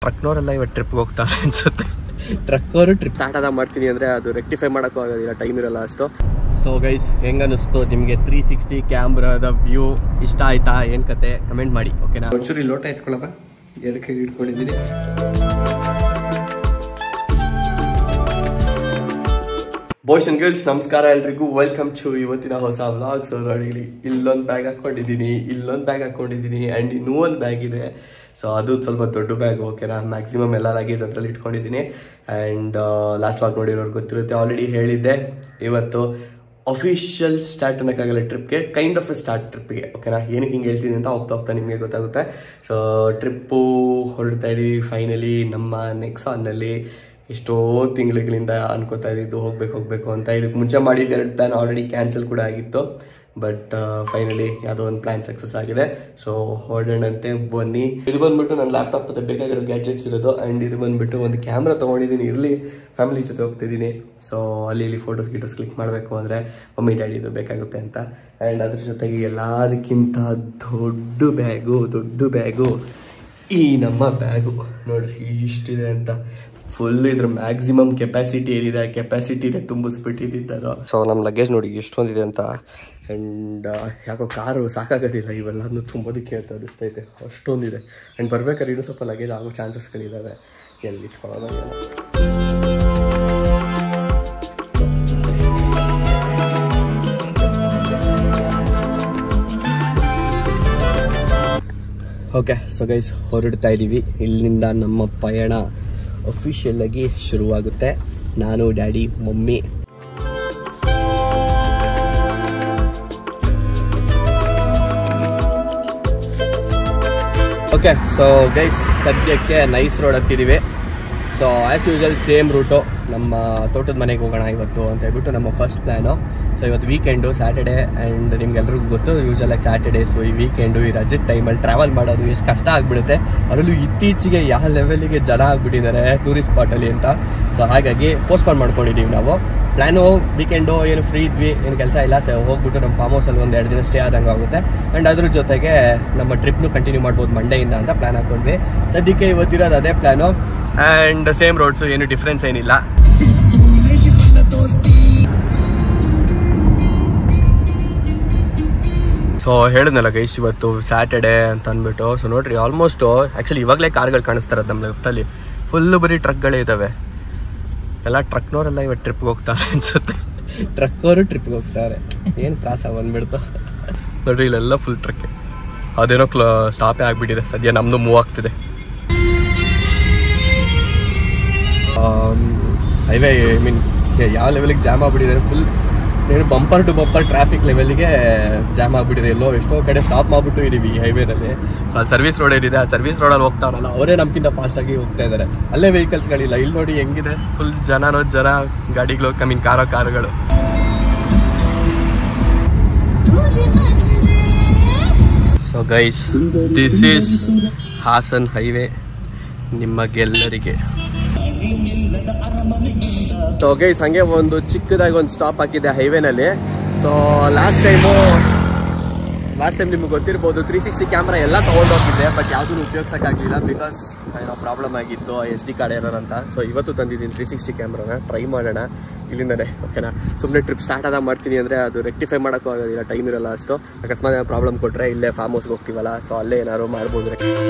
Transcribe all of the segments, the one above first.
ಟ್ರಕ್ನವರೆಲ್ಲ ಇವತ್ತು ಟ್ರಿಪ್ಗೆ ಹೋಗ್ತಾರೆ ಅನ್ಸುತ್ತೆ ಟ್ರಕ್ಕವರು ಟ್ರಿಪ್ ಸ್ಟಾರ್ಟ್ ಆದಾಗ ಮಾಡ್ತೀನಿ ಅಂದರೆ ಅದು ರೆಕ್ಟಿಫೈ ಮಾಡೋಕ್ಕೂ ಆಗೋದಿಲ್ಲ ಟೈಮ್ ಇರಲ್ಲ ಅಷ್ಟು ಸೊ ಗೈಸ್ ಹೆಂಗೆ ಅನ್ನಿಸ್ತು ನಿಮಗೆ ತ್ರೀ ಸಿಕ್ಸ್ಟಿ ಕ್ಯಾಮ್ರಾದ ವ್ಯೂ ಇಷ್ಟ ಆಯ್ತಾ ಏನು ಕತೆ ಕಮೆಂಟ್ ಮಾಡಿ ಓಕೆನಾ ಒಂಚೂರು ಇಲ್ಲಿ ಲೋಟ ಎತ್ಕೊಳ್ಳಪ್ಪ ಎರಡು ಕೈ ಇಟ್ಕೊಂಡಿದ್ದೀನಿ ಬಾಯ್ಸ್ ಅಂಡ್ ಗರ್ಲ್ಸ್ ನಮಸ್ಕಾರ ಎಲ್ರಿಗೂ ವೆಲ್ಕಮ್ ಟು ಇವತ್ತಿನ ಹೊಸ ವ್ಲಾಗ್ ಸೊ ನೋಡಿ ಇಲ್ಲಿ ಇಲ್ಲೊಂದು ಬ್ಯಾಗ್ ಹಾಕೊಂಡಿದ್ದೀನಿ ಇಲ್ಲೊಂದು ಬ್ಯಾಗ್ ಹಾಕೊಂಡಿದ್ದೀನಿ ಆ್ಯಂಡ್ ಇನ್ನೂ ಒಂದು ಬ್ಯಾಗ್ ಇದೆ ಸೊ ಅದು ಸ್ವಲ್ಪ ದೊಡ್ಡ ಬ್ಯಾಗ್ ಓಕೆನಾ ಮ್ಯಾಕ್ಸಿಮಮ್ ಎಲ್ಲ ಲಗೇಜ್ ಅದರಲ್ಲಿ ಇಟ್ಕೊಂಡಿದ್ದೀನಿ ಆ್ಯಂಡ್ ಲಾಸ್ಟ್ ವ್ಲಾಗ್ ನೋಡಿರೋರು ಗೊತ್ತಿರುತ್ತೆ ಆಲ್ರೆಡಿ ಹೇಳಿದ್ದೆ ಇವತ್ತು ಅಫಿಷಿಯಲ್ ಸ್ಟಾರ್ಟ್ ಅನ್ನೋಕ್ಕಾಗಲ್ಲ ಟ್ರಿಪ್ಗೆ ಕೈಂಡ್ ಆಫ್ ಎ ಸ್ಟಾರ್ಟ್ ಟ್ರಿಪ್ಗೆ ಓಕೆನಾ ಏನಕ್ಕೆ ಹಿಂಗೆ ಹೇಳ್ತೀನಿ ಅಂತ ಹೋಗ್ತಾ ಹೋಗ್ತಾ ನಿಮಗೆ ಗೊತ್ತಾಗುತ್ತೆ ಸೊ ಟ್ರಿಪ್ಪು ಹೊರಡ್ತಾ ಇದೀವಿ ಫೈನಲಿ ನಮ್ಮ ನೆಕ್ಸಾನ್ನಲ್ಲಿ ಎಷ್ಟೋ ತಿಂಗಳುಗಳಿಂದ ಅನ್ಕೋತಾ ಇದ್ದಿದ್ದು ಹೋಗ್ಬೇಕು ಹೋಗ್ಬೇಕು ಅಂತ ಇದಕ್ಕೆ ಮುಂಚೆ ಮಾಡಿದ್ದ ಎರಡು ಪ್ಲ್ಯಾನ್ ಆಲ್ರೆಡಿ ಕ್ಯಾನ್ಸಲ್ ಕೂಡ ಆಗಿತ್ತು ಬಟ್ ಫೈನಲಿ ಯಾವುದೋ ಒಂದು ಪ್ಲ್ಯಾನ್ ಸಕ್ಸಸ್ ಆಗಿದೆ ಸೊ ಹೊರಡೋಣಂತೆ ಬನ್ನಿ ಇದು ಬಂದ್ಬಿಟ್ಟು ನನ್ನ ಲ್ಯಾಪ್ಟಾಪ್ ಮತ್ತೆ ಬೇಕಾಗಿರೋ ಗ್ಯಾಜೆಟ್ಸ್ ಇರೋದು ಆ್ಯಂಡ್ ಇದು ಬಂದ್ಬಿಟ್ಟು ಒಂದು ಕ್ಯಾಮ್ರಾ ತೊಗೊಂಡಿದ್ದೀನಿ ಇರಲಿ ಫ್ಯಾಮಿಲಿ ಜೊತೆ ಹೋಗ್ತಿದ್ದೀನಿ ಸೊ ಅಲ್ಲಿ ಇಲ್ಲಿ ಫೋಟೋಸ್ ಗಿಟೋಸ್ ಕ್ಲಿಕ್ ಮಾಡಬೇಕು ಅಂದರೆ ಮಮ್ಮಿ ಡ್ಯಾಡಿ ಇದು ಬೇಕಾಗುತ್ತೆ ಅಂತ ಆ್ಯಂಡ್ ಅದ್ರ ಜೊತೆಗೆ ಎಲ್ಲದಕ್ಕಿಂತ ದೊಡ್ಡ ಬ್ಯಾಗು ದೊಡ್ಡ ಬ್ಯಾಗು ಈ ನಮ್ಮ ಬ್ಯಾಗು ನೋಡ್ರಿ ಇಷ್ಟಿದೆ ಅಂತ ಫುಲ್ ಇದ್ರ ಮ್ಯಾಕ್ಸಿಮಮ್ ಕೆಪಾಸಿಟಿ ಏನಿದೆ ಕೆಪಾಸಿಟಿನೇ ತುಂಬಿಸ್ಬಿಟ್ಟಿದ್ದು ಸೊ ನಮ್ಮ ಲಗೇಜ್ ನೋಡಿ ಎಷ್ಟೊಂದಿದೆ ಅಂತ ಆ್ಯಂಡ್ ಯಾಕೋ ಕಾರು ಸಾಕಾಗೋದಿಲ್ಲ ಇವೆಲ್ಲನೂ ತುಂಬೋದಕ್ಕೆ ಅಂತ ಅನಿಸ್ತೈತೆ ಅಷ್ಟೊಂದಿದೆ ಆ್ಯಂಡ್ ಬರ್ಬೇಕಾದ್ರೆ ಇನ್ನೂ ಸ್ವಲ್ಪ ಲಗೇಜ್ ಆಗೋ ಚಾನ್ಸಸ್ಗಳಿದ್ದಾವೆ ಎಲ್ಲಿ ಇಟ್ಕೊಳ್ಳೋದು ಏನೋ. ಓಕೆ ಸೊ ಗೈಸ್ ಹೊರಡ್ತಾ ಇದ್ದೀವಿ ಇಲ್ಲಿಂದ ನಮ್ಮ ಪಯಣ ಅಫಿಷಿಯಲ್ ಆಗಿ ಶುರುವಾಗುತ್ತೆ ನಾನು daddy mummy okay so guys ಸದ್ಯಕ್ಕೆ ನೈಸ್ ರೋಡ್ ಹತ್ತಿದ್ದೀವಿ so as usual same route ನಮ್ಮ ತೋಟದ ಮನೆಗೆ ಹೋಗೋಣ ಇವತ್ತು ಅಂತ ಹೇಳ್ಬಿಟ್ಟು ನಮ್ಮ ಫಸ್ಟ್ ಪ್ಲ್ಯಾನು ಸೊ ಇವತ್ತು ವೀಕೆಂಡು ಸ್ಯಾಟರ್ಡೆ ಆ್ಯಂಡ್ ನಿಮ್ಗೆಲ್ರಿಗೂ ಗೊತ್ತು ಯೂಶಲಾಗಿ ಸ್ಯಾಟರ್ಡೇಸು ಈ ವೀಕೆಂಡು ಈ ರಜೆ ಟೈಮಲ್ಲಿ ಟ್ರಾವೆಲ್ ಮಾಡೋದು ಎಷ್ಟು ಕಷ್ಟ ಆಗಿಬಿಡುತ್ತೆ ಅದರಲ್ಲೂ ಇತ್ತೀಚೆಗೆ ಯಾವ ಲೆವೆಲಿಗೆ ಜನ ಆಗಿಬಿಟ್ಟಿದ್ದಾರೆ ಟೂರಿಸ್ಟ್ ಸ್ಪಾಟಲ್ಲಿ ಅಂತ ಸೊ ಹಾಗಾಗಿ ಪೋಸ್ಟ್ಪೋನ್ ಮಾಡ್ಕೊಂಡಿದ್ದೀವಿ ನಾವು ಪ್ಲ್ಯಾನು ವೀಕೆಂಡು ಏನು ಫ್ರೀ ಇದ್ವಿ ಏನು ಕೆಲಸ ಇಲ್ಲ ಸೊ ಹೋಗ್ಬಿಟ್ಟು ನಮ್ಮ ಫಾರ್ಮ್ ಹೌಸಲ್ಲಿ ಒಂದು ಎರಡು ದಿನ ಸ್ಟೇ ಆದಂಗೆ ಆಗುತ್ತೆ ಆ್ಯಂಡ್ ಅದ್ರ ಜೊತೆಗೆ ನಮ್ಮ ಟ್ರಿಪ್ನು ಕಂಟಿನ್ಯೂ ಮಾಡ್ಬೋದು ಮಂಡೆಯಿಂದ ಅಂತ ಪ್ಲ್ಯಾನ್ ಹಾಕ್ಕೊಂಡ್ವಿ ಸದ್ಯಕ್ಕೆ ಇವತ್ತಿರೋದು ಅದೇ ಪ್ಲ್ಯಾನು ಆ್ಯಂಡ್ ಸೇಮ್ ರೋಡ್ಸು ಏನು ಡಿಫ್ರೆನ್ಸ್ ಏನಿಲ್ಲ ಸೊ ಹೇಳಿದ್ನಲ್ಲ ಗೈಸ್ ಇವತ್ತು ಸ್ಯಾಟರ್ಡೆ ಅಂತ ಅಂದ್ಬಿಟ್ಟು ಸೊ ನೋಡ್ರಿ ಆಲ್ಮೋಸ್ಟು ಆ್ಯಕ್ಚುಲಿ ಇವಾಗಲೇ ಕಾರ್ಗಳು ಕಾಣಿಸ್ತಾ ಇರೋದು ನಮ್ಮ ಲೆಫ್ಟಲ್ಲಿ ಫುಲ್ಲು ಬರೀ ಟ್ರಕ್ಗಳೇ ಇದ್ದಾವೆ ಎಲ್ಲ ಟ್ರಕ್ನವರೆಲ್ಲ ಇವತ್ತು ಟ್ರಿಪ್ಗೆ ಹೋಗ್ತಾರೆ ಅನ್ಸುತ್ತೆ ಟ್ರಕ್ಕವರು ಟ್ರಿಪ್ಗೆ ಹೋಗ್ತಾರೆ ಏನು ತ್ರಾಸ ಬಂದ್ಬಿಡ್ತು ನೋಡ್ರಿ ಇಲ್ಲೆಲ್ಲ ಫುಲ್ ಟ್ರಕ್ಕೆ ಅದೇನೋ ಕ್ಲ ಸ್ಟಾಪೇ ಆಗಿಬಿಟ್ಟಿದೆ ಸದ್ಯ ನಮ್ಮದು ಮೂವ್ ಆಗ್ತಿದೆ ಹೈವೇ ಐ ಮೀನ್ ಯಾವ ಲೆವೆಲಿಗೆ ಜಾಮ್ ಆಗ್ಬಿಟ್ಟಿದ್ದಾರೆ ಫುಲ್ ಏನು ಬಂಪರ್ ಟು ಬಂಪರ್ ಟ್ರಾಫಿಕ್ ಲೆವೆಲ್ಗೆ ಜಾಮ್ ಆಗಿಬಿಟ್ಟಿದೆ ಎಲ್ಲೋ ಎಷ್ಟೋ ಕಡೆ ಸ್ಟಾಪ್ ಮಾಡಿಬಿಟ್ಟು ಇದೀವಿ ಈ ಹೈವೇನಲ್ಲಿ ಸೊ ಅಲ್ಲಿ ಸರ್ವಿಸ್ ರೋಡ್ ಏನಿದೆ ಆ ಸರ್ವಿಸ್ ರೋಡಲ್ಲಿ ಹೋಗ್ತಾರಲ್ಲ ಅವರೇ ನಮ್ಗಿಂತ ಫಾಸ್ಟಾಗಿ ಹೋಗ್ತಾ ಇದ್ದಾರೆ ಅಲ್ಲೇ ವೆಹಿಕಲ್ಸ್ಗಳಿಲ್ಲ ಇಲ್ಲಿ ನೋಡಿ ಹೆಂಗಿದೆ ಫುಲ್ ಜನನೋ ಜನ ಗಾಡಿಗಳು ಐ ಮೀನ್ ಕಾರೋ ಕಾರುಗಳು so guys this is Hassan highway ನಿಮಗೆಲ್ಲರಿಗೆ ಸೊ ಗೈಸ್ ಹಂಗೆ ಒಂದು ಚಿಕ್ಕದಾಗಿ ಒಂದು ಸ್ಟಾಪ್ ಹಾಕಿದೆ ಹೈವೇನಲ್ಲಿ so last time last time ನಿಮ್ಗೆ ಗೊತ್ತಿರ್ಬೋದು ತ್ರೀ ಸಿಕ್ಸ್ಟಿ ಕ್ಯಾಮ್ರಾ ಎಲ್ಲ ತೊಗೊಂಡೋಗಿದ್ದೆ ಬಟ್ ಯಾವುದೂ ಉಪಯೋಗಿಸೋಕ್ಕಾಗಲಿಲ್ಲ ಬಿಕಾಸ್ ಏನೋ ಪ್ರಾಬ್ಲಮ್ ಆಗಿತ್ತು ಎಸ್ ಡಿ ಕಾರ್ಡ್ ಏನಾರ ಅಂತ ಸೊ ಇವತ್ತು ತಂದಿದ್ದೀನಿ ತ್ರೀ ಸಿಕ್ಸ್ಟಿ ಕ್ಯಾಮ್ರಾನ ಟ್ರೈ ಮಾಡೋಣ ಇಲ್ಲಿಂದನೇ ಓಕೆನಾ ಸುಮ್ಮನೆ ಟ್ರಿಪ್ ಸ್ಟಾರ್ಟ್ ಆದಾಗ ಮಾಡ್ತೀನಿ ಅಂದರೆ ಅದು ರೆಕ್ಟಿಫೈ ಮಾಡೋಕ್ಕೂ ಆಗೋದಿಲ್ಲ ಟೈಮ್ ಇರಲ್ಲ ಅಷ್ಟು ಅಕಸ್ಮಾತ್ ಪ್ರಾಬ್ಲಮ್ ಕೊಟ್ಟರೆ ಇಲ್ಲೇ ಫಾರ್ಮ್ ಹೌಸ್ಗೆ ಹೋಗ್ತೀವಲ್ಲ ಸೊ ಅಲ್ಲೇ ಏನಾದ್ರು ಮಾಡ್ಬೋದು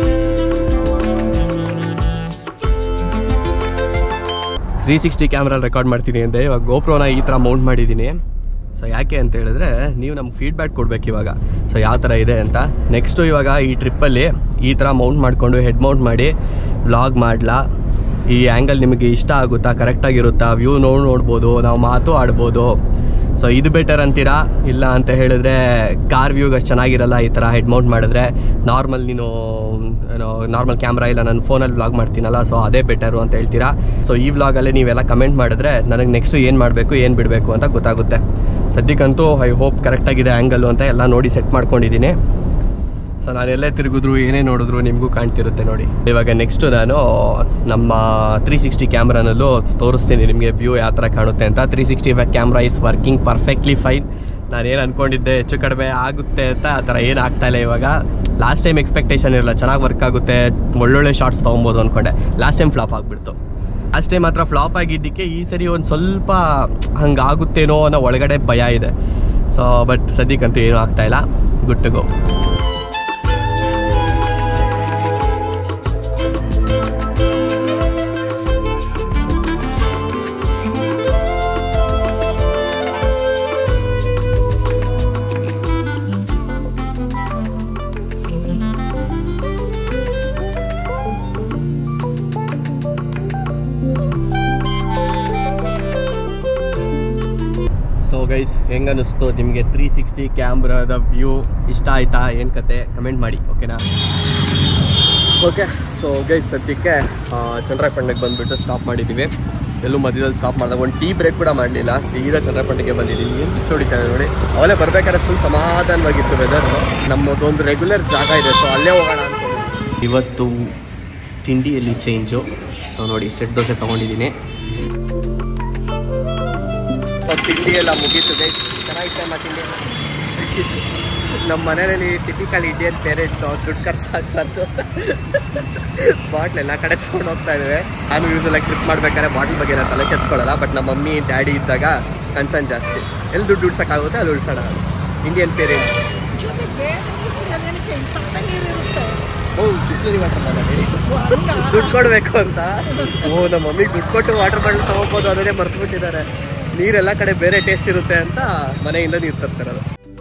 ತ್ರೀ ಸಿಕ್ಸ್ಟಿ ಕ್ಯಾಮ್ರಲ್ಲಿ ರೆಕಾರ್ಡ್ ಮಾಡ್ತೀನಿ ಅಂದೆ ಇವಾಗ ಗೋಪ್ರೋನ ಈ ಥರ ಮೌಂಟ್ ಮಾಡಿದ್ದೀನಿ ಸೊ ಯಾಕೆ ಅಂತ ಹೇಳಿದ್ರೆ ನೀವು ನಮ್ಗೆ ಫೀಡ್ಬ್ಯಾಕ್ ಕೊಡ್ಬೇಕು ಇವಾಗ ಸೊ ಯಾವ ಥರ ಇದೆ ಅಂತ ನೆಕ್ಸ್ಟು ಇವಾಗ ಈ ಟ್ರಿಪ್ಪಲ್ಲಿ ಈ ಥರ ಮೌಂಟ್ ಮಾಡಿಕೊಂಡು ಹೆಡ್ ಮೌಂಟ್ ಮಾಡಿ ವ್ಲಾಗ್ ಮಾಡಲಾ ಈ ಆ್ಯಂಗಲ್ ನಿಮಗೆ ಇಷ್ಟ ಆಗುತ್ತಾ ಕರೆಕ್ಟಾಗಿರುತ್ತಾ ವ್ಯೂ ನೋಡಿ ನೋಡ್ಬೋದು ನಾವು ಮಾತು ಆಡ್ಬೋದು ಸೊ ಇದು ಬೆಟರ್ ಅಂತೀರಾ ಇಲ್ಲ ಅಂತ ಹೇಳಿದ್ರೆ ಕಾರ್ ವ್ಯೂಗೆ ಅಷ್ಟು ಚೆನ್ನಾಗಿರಲ್ಲ ಈ ಥರ ಹೆಡ್ ಮೌಂಟ್ ಮಾಡಿದ್ರೆ ನಾರ್ಮಲ್ ನೀನು ಏನೋ ನಾರ್ಮಲ್ ಕ್ಯಾಮ್ರಾ ಇಲ್ಲ ನಾನು ಫೋನಲ್ಲಿ ವ್ಲಾಗ್ ಮಾಡ್ತೀನಲ್ಲ ಸೊ ಅದೇ ಬೆಟರು ಅಂತ ಹೇಳ್ತೀರಾ ಸೊ ಈ ವ್ಲಾಗಲ್ಲೇ ನೀವೆಲ್ಲ ಕಮೆಂಟ್ ಮಾಡಿದ್ರೆ ನನಗೆ ನೆಕ್ಸ್ಟು ಏನು ಮಾಡಬೇಕು ಏನು ಬಿಡಬೇಕು ಅಂತ ಗೊತ್ತಾಗುತ್ತೆ ಸದ್ಯಕ್ಕಂತೂ ಐ ಹೋಪ್ ಕರೆಕ್ಟಾಗಿದೆ ಆ್ಯಂಗಲ್ಲು ಅಂತ ಎಲ್ಲ ನೋಡಿ ಸೆಟ್ ಮಾಡ್ಕೊಂಡಿದ್ದೀನಿ ಸೊ ನಾನು ಎಲ್ಲೇ ತಿರುಗಿದ್ರು ಏನೇ ನೋಡಿದ್ರು ನಿಮಗೂ ಕಾಣ್ತಿರುತ್ತೆ ನೋಡಿ ಇವಾಗ ನೆಕ್ಸ್ಟು ನಾನು ನಮ್ಮ ತ್ರೀ ಸಿಕ್ಸ್ಟಿ ಕ್ಯಾಮ್ರಾನಲ್ಲೂ ತೋರಿಸ್ತೀನಿ ನಿಮಗೆ ವ್ಯೂ ಯಾವ ಥರ ಕಾಣುತ್ತೆ ಅಂತ three sixty five camera is working perfectly fine ನಾನು ಏನು ಅನ್ಕೊಂಡಿದ್ದೆ ಹೆಚ್ಚು ಕಡಿಮೆ ಆಗುತ್ತೆ ಅಂತ ಆ ಥರ ಏನು ಆಗ್ತಾ ಇಲ್ಲ ಇವಾಗ ಲಾಸ್ಟ್ ಟೈಮ್ ಎಕ್ಸ್ಪೆಕ್ಟೇಷನ್ ಇರಲ್ಲ ಚೆನ್ನಾಗಿ ವರ್ಕ್ ಆಗುತ್ತೆ ಒಳ್ಳೊಳ್ಳೆ ಶಾರ್ಟ್ಸ್ ತೊಗೊಬೋದು ಅಂದ್ಕೊಂಡೆ ಲಾಸ್ಟ್ ಟೈಮ್ ಫ್ಲಾಪ್ ಆಗಿಬಿಡ್ತು ಲಾಸ್ಟ್ ಟೈಮ್ ಮಾತ್ರ ಫ್ಲಾಪ್ ಆಗಿದ್ದಕ್ಕೆ ಈ ಸರಿ ಒಂದು ಸ್ವಲ್ಪ ಹಂಗಾಗುತ್ತೇನೋ ಅನ್ನೋ ಒಳಗಡೆ ಭಯ ಇದೆ ಸೊ ಬಟ್ ಸದ್ಯಕ್ಕಂತೂ ಏನೂ ಆಗ್ತಾ ಇಲ್ಲ good to go so guys ಹೆಂಗೆ ಅನ್ನಿಸ್ತು ನಿಮಗೆ ತ್ರೀ ಸಿಕ್ಸ್ಟಿ ಕ್ಯಾಮ್ರಾದ ವ್ಯೂ ಇಷ್ಟ ಆಯ್ತಾ ಏನು ಕತೆ ಕಮೆಂಟ್ ಮಾಡಿ ಓಕೆನಾ ಓಕೆ ಸೊ ಗೈಸ್ ಸದ್ಯಕ್ಕೆ ಚಂದ್ರಪಣ್ಣಗೆ ಬಂದುಬಿಟ್ಟು ಸ್ಟಾಪ್ ಮಾಡಿದ್ದೀವಿ ಎಲ್ಲೂ ಮಧ್ಯದಲ್ಲಿ ಸ್ಟಾಪ್ ಮಾಡಿದಾಗ ಒಂದು ಟೀ ಬ್ರೇಕ್ ಕೂಡ ಮಾಡಲಿಲ್ಲ ಸೀದಾ ಚಂದ್ರಪಣ್ಣಗೆ ಬಂದಿದ್ದೀವಿ ಏನು ಬಿಸಿಲು ಹೊಡಿತಾರೆ ನೋಡಿ ಅವಲೇ ಬರ್ಬೇಕಾದ್ರೆ ಫುಲ್ ಸಮಾಧಾನವಾಗಿತ್ತು ವೆದರ್ ನಮ್ಮದೊಂದು ರೆಗ್ಯುಲರ್ ಜಾಗ ಇದೆ ಸೊ ಅಲ್ಲೇ ಹೋಗೋಣ ಅನ್ಕೊಂಡು ಇವತ್ತು ತಿಂಡಿಯಲ್ಲಿ ಚೇಂಜು ಸೊ ನೋಡಿ ಸೆಟ್ ದೋಸೆ ತೊಗೊಂಡಿದ್ದೀನಿ ತಿಂಡಿ ಎಲ್ಲ ಮುಗೀತು ಗೈಸ್ ಚೆನ್ನಾಗಿತ್ತು ನಮ್ಮ ತಿಂಡಿ ನಮ್ಮ ಮನೆಯಲ್ಲಿ ಟಿಪಿಕಲ್ ಇಂಡಿಯನ್ ಪೇರೆಂಟ್ಸು ದುಡ್ಡು ಖರ್ಚಾಗ್ಬಾರ್ದು ಬಾಟ್ಲ್ ಎಲ್ಲ ಕಡೆ ತೊಗೊಂಡು ಹೋಗ್ತಾ ಇದ್ದೇವೆ ನಾನು ಯೂಸೆಲ್ಲ ಟ್ರಿಪ್ ಮಾಡ್ಬೇಕಾದ್ರೆ ಬಾಟ್ಲ್ ಬಗ್ಗೆ ಎಲ್ಲ ತಲೆ ಕೆಡ್ಸ್ಕೊಳ್ಳಲ್ಲ ಬಟ್ ನಮ್ಮ ಮಮ್ಮಿ ಡ್ಯಾಡಿ ಇದ್ದಾಗ ಕನ್ಸರ್ನ್ ಜಾಸ್ತಿ ಎಲ್ಲಿ ದುಡ್ಡು ಉಳ್ಸೋಕ್ಕಾಗುತ್ತೆ ಅಲ್ಲಿ ಉಳ್ಸೋಣ ಇಂಡಿಯನ್ ಪೇರೆಂಟ್ಸ್ ಜೊತೆಗೆ ನೀರಿನಲ್ಲಿ ಸ್ವಲ್ಪ ನೀರಿರುತ್ತೆ ಓ ಬಿಸ್ಲರಿ ವಾಟರ್ ದುಡ್ಡು ಕೊಡಬೇಕು ಅಂತ ಓ ನಮ್ಮ ಮಮ್ಮಿಗೆ ದುಡ್ಡು ಕೊಟ್ಟು ವಾಟರ್ ಬಾಟಲ್ ತಗೋಬೋದು ಅದನ್ನೇ ಮರ್ತ್ಬಿಟ್ಟಿದ್ದಾರೆ ನೀರೆಲ್ಲ ಕಡೆ ಬೇರೆ ಟೇಸ್ಟ್ ಇರುತ್ತೆ ಅಂತ ಮನೆಯಿಂದ ನೀರು ತರ್ತಿರೋದು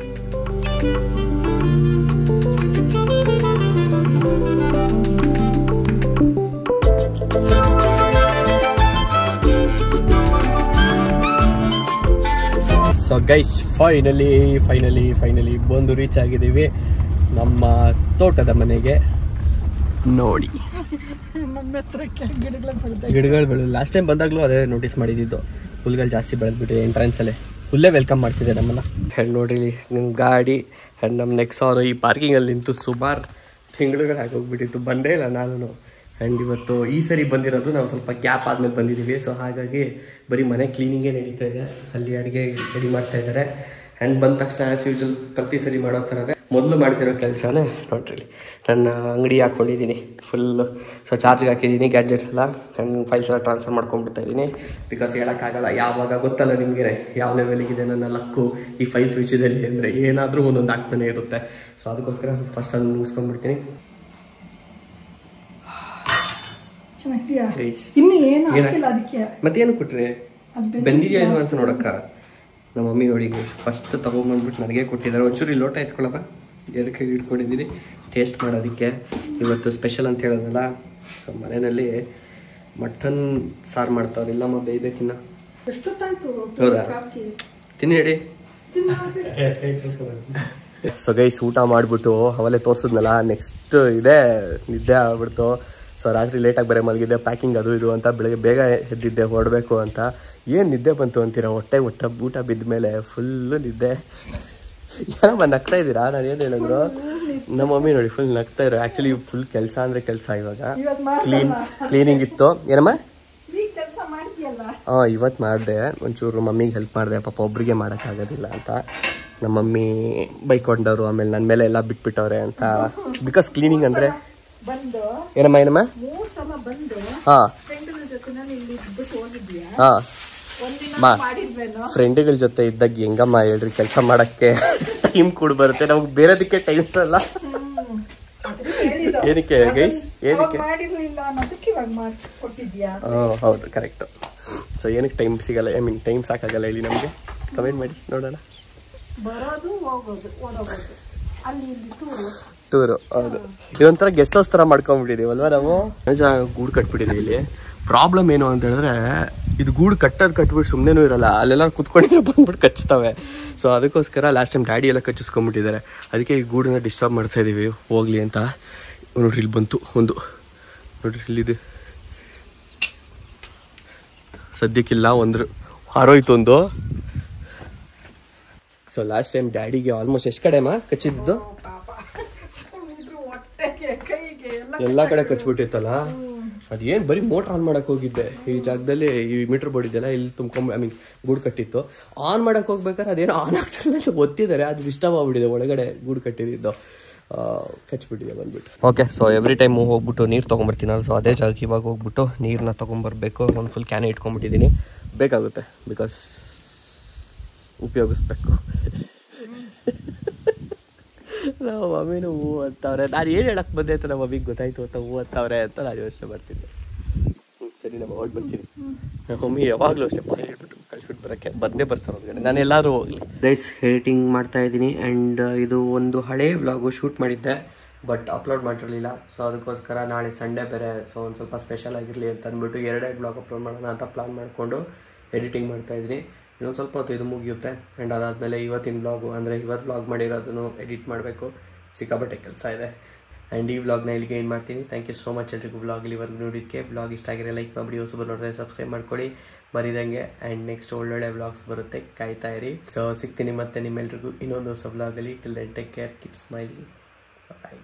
so guys finally finally finally ಬಂದು ರೀಚ್ ಆಗಿದ್ದೀವಿ ನಮ್ಮ ತೋಟದ ಮನೆಗೆ ನೋಡಿ ನಮ್ಮ ಹತ್ರಕ್ಕೆ ಗಿಡಗಳ ಬೆಳೆದ ಗಿಡಗಳು ಬೆಳೆದು ಲಾಸ್ಟ್ ಟೈಮ್ ಬಂದಾಗಲೂ ಅದೇ ನೋಟಿಸ್ ಮಾಡಿದ್ದು ಹುಲ್ಗಳು ಜಾಸ್ತಿ ಬೆಳೆದ್ಬಿಟ್ಟಿದೆ ಎಂಟ್ರೆನ್ಸಲ್ಲೇ ಹುಲ್ಲೇ ವೆಲ್ಕಮ್ ಮಾಡ್ತಿದೆ ನಮ್ಮನ್ನು ಹೆಣ್ಣು ನೋಡ್ರಿ ನಿಮ್ಮ ಗಾಡಿ ಆ್ಯಂಡ್ ನಮ್ಮ ನೆಕ್ಸ್ಟ್ ಈ ಪಾರ್ಕಿಂಗಲ್ಲಿ ನಿಂತು ಸುಮಾರು ತಿಂಗಳುಗಳು ಆಗೋಗ್ಬಿಟ್ಟಿತ್ತು ಬಂದೇ ಇಲ್ಲ ನಾನು ಆ್ಯಂಡ್ ಇವತ್ತು ಈ ಸರಿ ಬಂದಿರೋದು ನಾವು ಸ್ವಲ್ಪ ಗ್ಯಾಪ್ ಆದ್ಮೇಲೆ ಬಂದಿದ್ದೀವಿ ಸೊ ಹಾಗಾಗಿ ಬರೀ ಮನೆ ಕ್ಲೀನಿಂಗೇ ನಡೀತಾ ಇದೆ ಅಲ್ಲಿ ಅಡುಗೆ ರೆಡಿ ಮಾಡ್ತಾ ಇದ್ದಾರೆ ಆ್ಯಂಡ್ ಬಂದ ತಕ್ಷಣ ಆ್ಯಸ್ ಯೂಶಲ್ ಪ್ರತಿ ಸರಿ ಮಾಡೋ ಥರನೇ ಮೊದಲು ಮಾಡ್ತಿರೋ ಕೆಲಸನೇ ನೋಡ್ರಿ ನನ್ನ ಅಂಗಡಿ ಹಾಕ್ಕೊಂಡಿದ್ದೀನಿ ಫುಲ್ಲು ಸೊ ಚಾರ್ಜ್ಗೆ ಹಾಕಿದ್ದೀನಿ ಗ್ಯಾಜೆಟ್ಸ್ ಎಲ್ಲ ಆ್ಯಂಡ್ ಫೈಲ್ಸ್ ಎಲ್ಲ ಟ್ರಾನ್ಸ್ಫರ್ ಮಾಡ್ಕೊಂಡ್ಬಿಡ್ತಾ ಇದ್ದೀನಿ ಬಿಕಾಸ್ ಹೇಳೋಕ್ಕಾಗಲ್ಲ ಯಾವಾಗ ಗೊತ್ತಲ್ಲ ನಿಮಗೆ ಯಾವ ಲೆವೆಲಿಗಿದೆ ನನ್ನ ಲಕ್ಕು ಈ ಫೈಲ್ಸ್ ವಿಷಯದಲ್ಲಿ ಅಂದರೆ ಏನಾದರೂ ಒಂದೊಂದು ಆಗ್ತಾನೆ ಇರುತ್ತೆ ಸೊ ಅದಕ್ಕೋಸ್ಕರ ಫಸ್ಟ್ ಅದನ್ನು ಮುಗಿಸ್ಕೊಂಡ್ಬಿಡ್ತೀನಿ ಚೆನ್ನಾಗಿದ್ಯಾ Guys, ಇನ್ನು ಏನು ಏನ- ಹಾಕಿಲ್ಲ ಅದಕ್ಕೆ ಮತ್ತೇನು ಕೊಟ್ರಿ ಅದ್ ಬೆಂದಿದ್ಯಾ? ಬೆಂದಿದೆಯಾ ಇಲ್ವಾ ಅಂತ ನೋಡಕ್ಕ ನಮ್ಮ ಮಮ್ಮಿ ನೋಡಿ ಫಸ್ಟ್ ತೊಗೊಂಬಂದ್ಬಿಟ್ಟು ನನಗೆ ಕೊಟ್ಟಿದ್ದಾರೆ ಒಂಚೂರು ಈ ಲೋಟ ಎತ್ಕೊಳ್ಳಪ್ಪ ಎರಡು ಕೈ ಇಟ್ಕೊಂಡಿದ್ದೀನಿ ಟೇಸ್ಟ್ ಮಾಡೋದಕ್ಕೆ ಇವತ್ತು ಸ್ಪೆಷಲ್ ಅಂತ ಹೇಳೋದಲ್ಲ ಸೊ ಮನೆಯಲ್ಲಿ ಮಟನ್ ಸಾರು ಮಾಡ್ತಾವ್ರೆ ಇಲ್ಲಮ್ಮ ಬೇಯ್ಬೇಕಿನ್ನ ಎಷ್ಟೊತ್ತಾಯ್ತು ಹೌದಾ? ಹಾಕಿ ತಿನ್ನಿ ಹೇಳಿ ಸೊ ಗೈಸ್ ಊಟ ಮಾಡಿಬಿಟ್ಟು ಅವಲೇ ತೋರಿಸಿದ್ನಲ್ಲ ನೆಕ್ಸ್ಟ್ ಇದೆ ನಿದ್ದೆ ಆಗ್ಬಿಡ್ತು ಸೊ ರಾತ್ರಿ ಲೇಟಾಗಿ ಬರೀ ಮಲಗಿದ್ದೆ ಪ್ಯಾಕಿಂಗ್ ಅದು ಇದು ಅಂತ ಬೆಳಗ್ಗೆ ಬೇಗ ಎದ್ದಿದ್ದೆ ಹೊರಡಬೇಕು ಅಂತ ಏನು ನಿದ್ದೆ ಬಂತು ಅಂತೀರಾ ಹೊಟ್ಟೆ ಊಟ ಊಟ ಬಿದ್ದ ಮೇಲೆ ಫುಲ್ಲು ನಿದ್ದೆ ಏನಮ್ಮ ನಗ್ತಾ ಇದ್ದೀರಾ ನಾನು ಏನು ಹೇಳಿದ್ರು ನಮ್ಮ ಮಮ್ಮಿ ನೋಡಿ ಫುಲ್ ನಗ್ತಾ ಇರೋ ಆ್ಯಕ್ಚುಲಿ ಫುಲ್ ಕೆಲಸ ಅಂದರೆ ಕೆಲಸ ಇವಾಗ ಇವತ್ತು ಮಾಡಲ್ಲ. ಕ್ಲೀನ್ ಕ್ಲೀನಿಂಗ್ ಇತ್ತು ಏನಮ್ಮ ಈಗ ಕೆಲಸ ಮಾಡಿದ್ಯಲ್ಲ ಹಾಂ ಇವತ್ತು ಮಾಡಿದೆ ಒಂಚೂರು ಮಮ್ಮಿಗೆ ಹೆಲ್ಪ್ ಮಾಡಿದೆ ಪಾಪ ಒಬ್ರಿಗೆ ಮಾಡೋಕ್ಕಾಗೋದಿಲ್ಲ ಅಂತ ನಮ್ಮ ಮಮ್ಮಿ ಬೈಕೊಂಡವರು ಆಮೇಲೆ ನನ್ನ ಮೇಲೆ ಎಲ್ಲ ಬಿಟ್ಬಿಟ್ಟವ್ರೆ ಅಂತ ಬಿಕಾಸ್ ಕ್ಲೀನಿಂಗ್ ಅಂದರೆ ಬಂದು ಏನಮ್ಮ ಏನಮ್ಮ ಮೂರ್ ಸಲ ಬಂದು ಹಾಂ ಫ್ರೆಂಡ್ಗಳ ಜೊತೆ ನಾನು ಇಲ್ಲಿ ಇದ್ಬಿಟ್ಟು ಹೋಗಿದ್ಯಾ ಹಾಂ ಒಂದಿನ ಮಾ ಮಾಡಿದ್ವೇನೋ ಫ್ರೆಂಡ್ಗಳ ಜೊತೆ ಇದ್ದಾಗ ಹೆಂಗಮ್ಮ ಹೇಳ್ರಿ ಕೆಲಸ ಮಾಡೋಕ್ಕೆ ಟೈಮ್ ಕೂಡ ಬರುತ್ತೆ ನಮ್ಗೆ ಬೇರೆದಕ್ಕೆ ಟೈಮ್ ಇರಲ್ಲ ಹ್ಮ್. ಅದ್ನೇ ಹೇಳಿದ್ದು. ಏನಕ್ಕೆ ಗೈಸ್ ಏನಕ್ಕೆ ಅವಾಗ ಮಾಡಿರ್ಲಿಲ್ಲ ಅನ್ನೋದಕ್ಕೆ ಇವಾಗ ಮಾಡಿ ಕೊಟ್ಟಿದ್ಯಾ ಹಾಂ ಹೌದು ಕರೆಕ್ಟು ಸೊ ಏನಕ್ಕೆ ಟೈಮ್ ಸಿಗಲ್ಲ ಐ ಮೀನ್ ಟೈಮ್ ಸಾಕಾಗಲ್ಲ ಹೇಳಿ ನಮಗೆ ಕಮೆಂಟ್ ಮಾಡಿ ನೋಡೋಣ ಬರೋದು ಹೋಗೋದು ಓಡೋಗೋದು ಅಲ್ಲಿ ಇಲ್ಲಿ ಟೂರು ಟೂರು ಹೌದು ಇದೊಂಥರ ಗೆಸ್ಟ್ ಹೌಸ್ ಥರ ಮಾಡ್ಕೊಂಡ್ಬಿಟ್ಟಿದೀವಲ್ವಾ ನಾವು ನಿಜ ಗೂಡು ಕಟ್ಬಿಟ್ಟಿದೆ ಇಲ್ಲಿ ಪ್ರಾಬ್ಲಮ್ ಏನು ಅಂತ ಹೇಳಿದ್ರೆ ಇದು ಗೂಡು ಕಟ್ಟೋದು ಕಟ್ಬಿಟ್ಟು ಸುಮ್ಮನೆ ಇರಲ್ಲ ಅಲ್ಲೆಲ್ಲ ಕುತ್ಕೊಂಡಿದ್ರೆ ಬಂದ್ಬಿಟ್ಟು ಕಚ್ತವೆ ಸೊ ಅದಕ್ಕೋಸ್ಕರ ಲಾಸ್ಟ್ ಟೈಮ್ ಡ್ಯಾಡಿ ಎಲ್ಲ ಕಚ್ಚಿಸ್ಕೊಂಡ್ಬಿಟ್ಟಿದ್ದಾರೆ ಅದಕ್ಕೆ ಈ ಗೂಡನ್ನ ಡಿಸ್ಟರ್ಬ್ ಮಾಡ್ತಾ ಇದೀವಿ ಹೋಗ್ಲಿ ಅಂತ ನೋಡ್ರಿ ಇಲ್ಲಿ ಬಂತು ಒಂದು ನೋಡ್ರಿ ಇಲ್ಲಿದೆ ಸದ್ಯಕ್ಕಿಲ್ಲ ಒಂದು ಹಾರೋಯ್ತು ಒಂದು ಸೊ ಲಾಸ್ಟ್ ಟೈಮ್ ಡ್ಯಾಡಿಗೆ ಆಲ್ಮೋಸ್ಟ್ ಎಷ್ಟು ಕಡೆಮಾ ಕಚ್ಚಿದ್ದು ಪಾಪ ಇದ್ರ ಹೊಟ್ಟೆಗೆ ಕೈಗೆ ಎಲ್ಲ ಎಲ್ಲ ಕಡೆ ಕಚ್ಬಿಟ್ಟಿತ್ತಲ್ಲ ಅದೇನು ಬರೀ ಮೋಟ್ರ್ ಆನ್ ಮಾಡಕ್ಕೆ ಹೋಗಿದ್ದೆ ಈ ಜಾಗದಲ್ಲಿ ಈ ಮೀಟ್ರ್ ಬೋರ್ಡ್ ಇದೆಯಲ್ಲ ಇಲ್ಲಿ ತುಂಬ್ಕೊಂಡ್ ಐ ಮೀನ್ ಗೂಡು ಕಟ್ಟಿತ್ತು ಆನ್ ಮಾಡಕ್ಕೆ ಹೋಗ್ಬೇಕಾದ್ರೆ ಅದೇನೋ ಆನ್ ಆಗ್ತಿಲ್ಲ ಅಂತ ಒತ್ತಿದ್ದಾರೆ ಅದು ಡಿಸ್ಟರ್ಬ್ ಆಗ್ಬಿಟ್ಟಿದೆ ಒಳಗಡೆ ಗೂಡು ಕಟ್ಟಿದ್ದು ಕಚ್ಬಿಟ್ಟಿದೆ ಬಂದ್ಬಿಟ್ಟು ಓಕೆ ಸೊ ಎವ್ರಿ ಟೈಮ್ ಹೋಗ್ಬಿಟ್ಟು ನೀರು ತೊಗೊಂಬರ್ತೀನಲ್ಲ ಸೊ ಅದೇ ಜಾಗಕ್ಕೆ ಇವಾಗ ಹೋಗ್ಬಿಟ್ಟು ನೀರನ್ನ ತೊಗೊಂಬರ್ಬೇಕು ಒಂದು ಫುಲ್ ಕ್ಯಾನ್ ಇಟ್ಕೊಂಡ್ಬಿಟ್ಟಿದ್ದೀನಿ ಬೇಕಾಗುತ್ತೆ ಬಿಕಾಸ್ ಉಪಯೋಗಿಸ್ಬೇಕು ನಮ್ಮ ಮಮ್ಮಿನೂ ಹೂ ಅಂತವ್ರೆ ನಾನು ಏನು ಹೇಳಕ್ ಬಂದೆ ಅಂತ ನಮ್ಮ ಮಮ್ಮಿಗೆ ಗೊತ್ತಾಯ್ತು ಅಂತ ಹೂ ಅಂತವ್ರೆ ಅಂತ ನಾನು ಯೋಚನೆ ಮಾಡ್ತಿದ್ದೆ ಹ್ಮ್, ಸರಿ ನಮ್ಮ ಹೊರಟು ಬರ್ತೀನಿ ನಮ್ಮ ಮಮ್ಮಿ ಯಾವಾಗಲೂ ಅಷ್ಟೇ ಪಾಯ ಹೇಳ್ಬಿಟ್ಟು ಕಳ್ಸ್ಬಿಟ್ಟು ಬರೋಕ್ಕೆ ಬಂದೇ ಬರ್ತಾರೆ ಹೊರಗಡೆ ನಾನು ಎಲ್ಲರೂ ಹೋಗಲಿ ಗೈಸ್ ಎಡಿಟಿಂಗ್ ಮಾಡ್ತಾ ಇದ್ದೀನಿ ಆ್ಯಂಡ್ ಇದು ಒಂದು ಹಳೆ ವ್ಲಾಗು ಶೂಟ್ ಮಾಡಿದ್ದೆ ಬಟ್ ಅಪ್ಲೋಡ್ ಮಾಡಿರಲಿಲ್ಲ ಸೊ ಅದಕ್ಕೋಸ್ಕರ ನಾಳೆ ಸಂಡೇ ಬೇರೆ ಸೊ ಒಂದು ಸ್ವಲ್ಪ ಸ್ಪೆಷಲ್ ಆಗಿರಲಿ ಅಂತ ಅಂದ್ಬಿಟ್ಟು ಎರಡೆರಡು ಬ್ಲಾಗ್ ಅಪ್ಲೋಡ್ ಮಾಡೋಣ ಅಂತ ಪ್ಲಾನ್ ಮಾಡಿಕೊಂಡು ಎಡಿಟಿಂಗ್ ಮಾಡ್ತಾ ಇದ್ದೀನಿ ಇನ್ನೊಂದು ಸ್ವಲ್ಪ ಹೊತ್ತು ಇದು ಮುಗಿಯುತ್ತೆ ಆ್ಯಂಡ್ ಅದಾದಮೇಲೆ ಇವತ್ತಿನ ವ್ಲಾಗು ಅಂದರೆ ಇವತ್ತು ವ್ಲಾಗ್ ಮಾಡಿರೋದನ್ನು ಎಡಿಟ್ ಮಾಡಬೇಕು ಸಿಕ್ಕಾಪಟ್ಟೆ ಕೆಲಸ ಇದೆ ಆ್ಯಂಡ್ ಈ ವ್ಲಾಗ್ನ ಇಲ್ಲಿಗೆ ಏನು ಮಾಡ್ತೀನಿ ಥ್ಯಾಂಕ್ ಯು ಸೋ ಮಚ್ ಎಲ್ರಿಗೂ ವ್ಲಾಗ್ ಇಲ್ಲಿವರೆಗೂ ನೋಡಿದ್ದಕ್ಕೆ ವ್ಲಾಗ್ ಇಷ್ಟ ಆಗಿರೋ ಲೈಕ್ ಮಾಡಿ ಹೊಸಬ ನೋಡಿದ್ರೆ ಸಬ್ಸ್ಕ್ರೈಬ್ ಮಾಡ್ಕೊಳ್ಳಿ ಮರಿದಂಗೆ ಆ್ಯಂಡ್ ನೆಕ್ಸ್ಟ್ ಒಳ್ಳೊಳ್ಳೆ ವ್ಲಾಗ್ಸ್ ಬರುತ್ತೆ ಕಾಯ್ತಾ ಇರಿ ಸೊ ಸಿಗ್ತೀನಿ ಮತ್ತೆ ನಿಮ್ಮೆಲ್ರಿಗೂ ಇನ್ನೊಂದು ಹೊಸ ವ್ಲಾಗಲ್ಲಿ till then take care keep smiling bye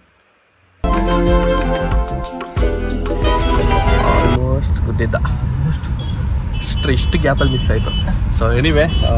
almost ಗೊತ್ತಿದ್ದ ಇಷ್ಟು ಇಷ್ಟು ಗ್ಯಾಪಲ್ಲಿ ಮಿಸ್ ಆಯಿತು ಸೊ ಎನಿವೆ